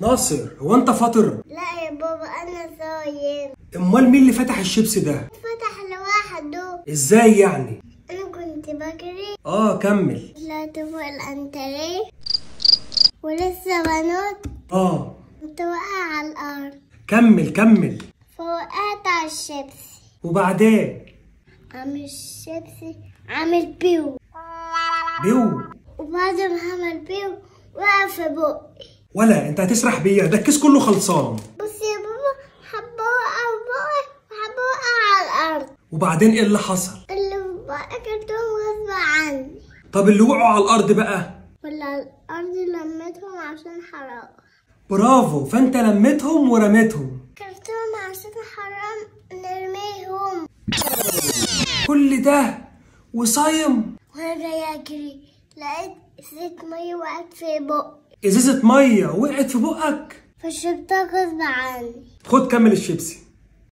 ناصر هو انت فاطر لا يا بابا انا صايم امال مين اللي فتح الشيبس ده فتح لوحده ازاي يعني انا كنت بجري اه كمل طلعت فوق الانتريه ولسه بنط اه كنت واقع على الارض كمل كمل فوقعت على الشيبسي وبعدين عامل الشيبسي عامل بيو بيو وبعد ما عمل بيو وقع في بقي ولا انت هتسرح بيا ده الكيس كله خلصان بص يا بابا حابة اوقع في بقي وحابة اوقع على الارض وبعدين ايه اللي حصل اللي في بقي كرتون غصب عني طب اللي وقعوا على الارض بقى ولا على الارض لميتهم عشان حرام برافو فانت لميتهم ورميتهم كرتون عشان حرام نرميهم كل ده وصايم وانا جاي اجري لقيت زيت مية وقعت في بقي ازازة مية وقعت في بقك فشربتها غصب عني خد كمل الشيبسي